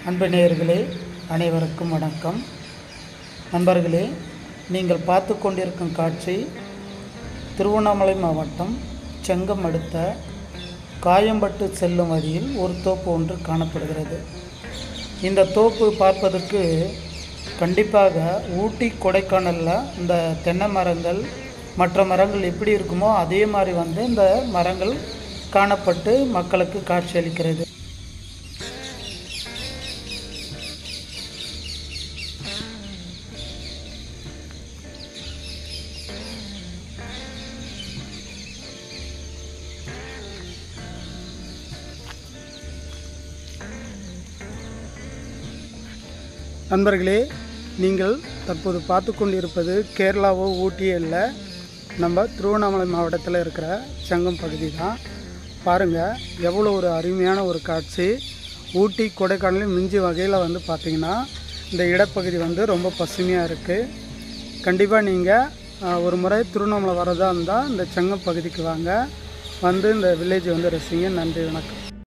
அன்பு நேயர்களே அனைவருக்கும் வணக்கம் நண்பர்களே நீங்கள் பார்த்து கொண்டிருக்கும் காட்சி திருவண்ணாமலை மாவட்டம் செங்கம் அடுத்த காயம்பட்டு செல்லும் வழியில் ஒரு தோப்பு ஒன்று காணப்படுகிறது இந்த தோப்பு பார்ப்பதற்கு கண்டிப்பாக ஊட்டி கொடைக்கானலில் இந்த தென்னை மரங்கள் மற்ற மரங்கள் எப்படி இருக்குமோ அதே மாதிரி வந்து இந்த மரங்கள் காணப்பட்டு மக்களுக்கு காட்சியளிக்கிறது நண்பர்களே நீங்கள் தற்போது பார்த்து கொண்டிருப்பது கேரளாவோ ஊட்டியோ இல்லை நம்ம திருவண்ணாமலை மாவட்டத்தில் இருக்கிற செங்கம் பகுதி தான் பாருங்கள் எவ்வளோ ஒரு அருமையான ஒரு காட்சி ஊட்டி கொடைக்கானலையும் மிஞ்சி வகையில் வந்து பார்த்திங்கன்னா இந்த இடப்பகுதி வந்து ரொம்ப பசுமையாக இருக்குது கண்டிப்பாக நீங்கள் ஒரு முறை திருவண்ணாமலை வரதா இருந்தால் இந்த செங்கம் பகுதிக்கு வாங்க வந்து இந்த வில்லேஜ் வந்து ரசிங்க நன்றி வணக்கம்